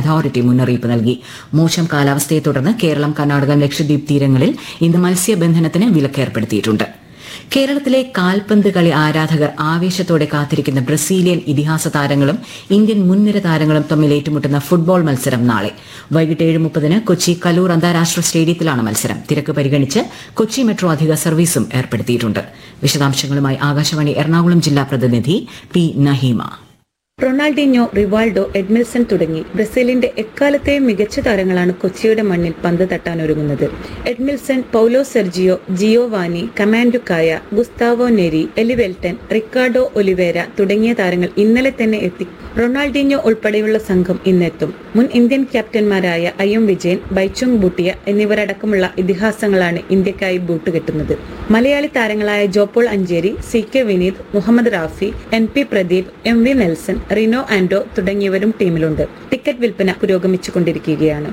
authority മുന്നറിയിപ്പ് നൽകി മോശം കാലാവസ്ഥയെ തുടർന്ന് കേരളം കർണാടക ലക്ഷദ്വീപ് തീരങ്ങളിൽ ഇന്ന് മത്സ്യബന്ധനത്തിന് വിലക്കേർപ്പെടുത്തിയിട്ടുണ്ട് കേരളത്തിലെ കാൽപന്ത് കളി ആരാധകർ ആവേശത്തോടെ കാത്തിരിക്കുന്ന ബ്രസീലിയൻ ഇതിഹാസ താരങ്ങളും ഇന്ത്യൻ മുൻനിര താരങ്ങളും തമ്മിൽ ഏറ്റുമുട്ടുന്ന ഫുട്ബോൾ മത്സരം നാളെ വൈകിട്ട് ഏഴ് മുപ്പതിന് കൊച്ചി കലൂർ അന്താരാഷ്ട്ര സ്റ്റേഡിയത്തിലാണ് മത്സരം തിരക്ക് പരിഗണിച്ച് കൊച്ചി മെട്രോ അധിക സർവീസും ഏർപ്പെടുത്തിയിട്ടുണ്ട് വിശദാംശങ്ങളുമായി ആകാശവാണി എറണാകുളം ജില്ലാ പ്രതിനിധി P Naheema Ronaldinho Rivaldo Edmilson തുടങ്ങി ബ്രസീലിന്റെ എക്കാലത്തെയും മികച്ച താരങ്ങളാണ് കൊച്ചിയുടെ മണ്ണിൽ പന്ത് തട്ടാനൊരുങ്ങുന്നത് Edmilson Paulo Sergio Giovanni Camanducaia Gustavo Neri Elivelton Ricardo Oliveira തുടങ്ങിയ താരങ്ങൾ ഇന്നലെ തന്നെ എത്തി റൊണാൾഡിനോ ഉൾപ്പെടെയുള്ള സംഘം ഇന്നെത്തും മുൻ ഇന്ത്യൻ ക്യാപ്റ്റന്മാരായ ഐ എം വിജയൻ ബൈച്ചുങ് ബൂട്ടിയ എന്നിവരടക്കമുള്ള ഇതിഹാസങ്ങളാണ് ഇന്ത്യക്കായി ബൂട്ട് കെട്ടുന്നത് മലയാളി താരങ്ങളായ Jopaul Ancheri C K Vineeth Muhammad Rafi N P Pradeep M V Nelson Rino Anto തുടങ്ങിയവരും ടീമിലുണ്ട് ടിക്കറ്റ് വിൽപ്പന പുരോഗമിച്ചുകൊണ്ടിരിക്കുകയാണ്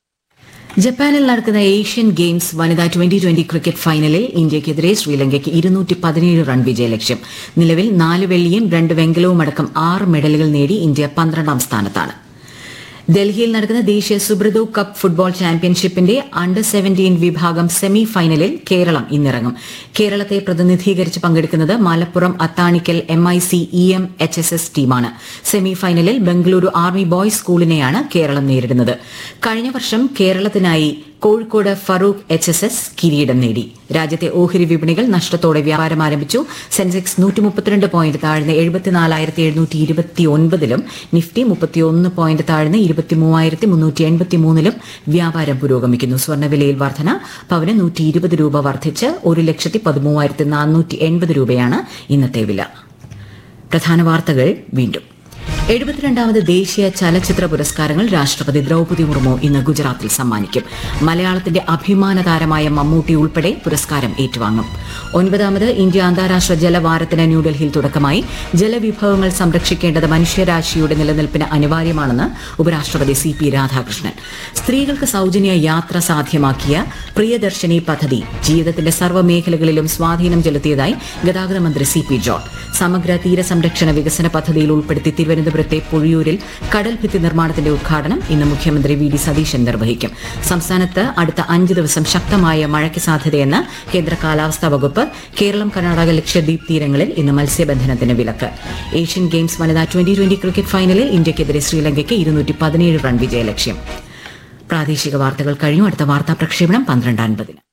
ജപ്പാനിൽ നടക്കുന്ന ഏഷ്യൻ ഗെയിംസ് വനിതാ ട്വന്റി ട്വന്റി ക്രിക്കറ്റ് ഫൈനലിൽ ഇന്ത്യയ്ക്കെതിരെ ശ്രീലങ്കയ്ക്ക് ഇരുന്നൂറ്റി പതിനേഴ് റൺ വിജയലക്ഷ്യം നിലവിൽ നാല് വെള്ളിയും രണ്ട് വെങ്കലവും അടക്കം ആറ് മെഡലുകൾ നേടി ഇന്ത്യ പന്ത്രണ്ടാം സ്ഥാനത്താണ് ഡൽഹിയിൽ നടക്കുന്ന ദേശീയ സുബ്രതോ കപ്പ് ഫുട്ബോൾ ചാമ്പ്യൻഷിപ്പിന്റെ അണ്ടർ സെവന്റീൻ വിഭാഗം സെമി ഫൈനലിൽ കേരളം ഇന്നിറങ്ങും കേരളത്തെ പ്രതിനിധീകരിച്ച് പങ്കെടുക്കുന്നത് Malappuram Athanikkal M I C E M H S S ടീമാണ് സെമി ഫൈനലിൽ ബംഗളൂരു ആർമി ബോയ്സ് സ്കൂളിനെയാണ് കേരളം നേരിടുന്നത് കഴിഞ്ഞ വർഷം കേരളത്തിനായി Kozhikode Farook H S S കിരീടം നേടി രാജ്യത്തെ ഓഹരി വിപണികൾ നഷ്ടത്തോടെ വ്യാപാരം ആരംഭിച്ചു സെൻസെക്സ് നൂറ്റി മുപ്പത്തിരണ്ട് പോയിന്റ് താഴ്ന്ന് എഴുപത്തിനാലായിരത്തി എഴുന്നൂറ്റി ഇരുപത്തി ഒൻപതിലും നിഫ്റ്റി മുപ്പത്തിയൊന്ന് പോയിന്റ് താഴ്ന്ന് ഇരുപത്തിമൂവായിരത്തി മുന്നൂറ്റി എൺപത്തി മൂന്നിലും വ്യാപാരം പുരോഗമിക്കുന്നു സ്വർണ്ണവിലയിൽ വർധന പവന് നൂറ്റി ഇരുപത് രൂപ വർദ്ധിച്ച് ഒരു ലക്ഷത്തി പതിമൂവായിരത്തി നാനൂറ്റി എൺപത് രൂപയാണ് ഇന്നത്തെ വില പ്രധാന വാർത്തകൾ വീണ്ടും എഴുപത്തിരണ്ടാമത് ദേശീയ ചലച്ചിത്ര പുരസ്കാരങ്ങൾ രാഷ്ട്രപതി ദ്രൗപദി മുർമു ഇന്ന് ഗുജറാത്തിൽ സമ്മാനിക്കും മലയാളത്തിന്റെ അഭിമാന താരമായ മമ്മൂട്ടി ഉൾപ്പെടെ പുരസ്കാരം ഏറ്റുവാങ്ങും ഒൻപതാമത് ഇന്ത്യ അന്താരാഷ്ട്ര ജലവാരത്തിന് ന്യൂഡൽഹിയിൽ തുടക്കമായി ജലവിഭവങ്ങൾ സംരക്ഷിക്കേണ്ടത് മനുഷ്യരാശിയുടെ നിലനിൽപ്പിന് അനിവാര്യമാണെന്ന് ഉപരാഷ്ട്രപതി സി പി രാധാകൃഷ്ണൻ സ്ത്രീകൾക്ക് സൌജന്യ യാത്ര സാധ്യമാക്കിയ പ്രിയദർശിനി പദ്ധതി ജീവിതത്തിന്റെ സർവ്വമേഖലകളിലും സ്വാധീനം ചെലുത്തിയതായി ഗതാഗത മന്ത്രി സി പി ജോൺ സമഗ്ര തീരസംരക്ഷണ വികസന പദ്ധതിയിൽ ഉൾപ്പെടുത്തി തിരുവനന്തപുരത്തെ പൊഴിയൂരിൽ കടൽ ഭിത്തി നിർമ്മാണത്തിന്റെ ഉദ്ഘാടനം ഇന്ന് മുഖ്യമന്ത്രി വി ഡി സതീശൻ നിർവഹിക്കും സംസ്ഥാനത്ത് അടുത്ത അഞ്ച് ദിവസം ശക്തമായ മഴയ്ക്ക് സാധ്യതയെന്ന് കേന്ദ്ര കാലാവസ്ഥാ വകുപ്പ് കേരളം കർണാടക ലക്ഷദ്വീപ് തീരങ്ങളിൽ ഇന്ന് മത്സ്യബന്ധനത്തിന് വിലക്ക് ഏഷ്യൻ ഗെയിംസ് വനിതാ ട്വന്റി ട്വന്റി ക്രിക്കറ്റ് ഫൈനലിൽ ഇന്ത്യയ്ക്കെതിരെ ശ്രീലങ്കയ്ക്ക് ഇരുന്നൂറ്റി പതിനേഴ് റൺ വിജയലക്ഷ്യം പ്രാദേശിക വാർത്തകൾ കഴിഞ്ഞു അടുത്ത വാർത്താ പ്രക്ഷേപണം പന്ത്രണ്ട് അൻപതിന്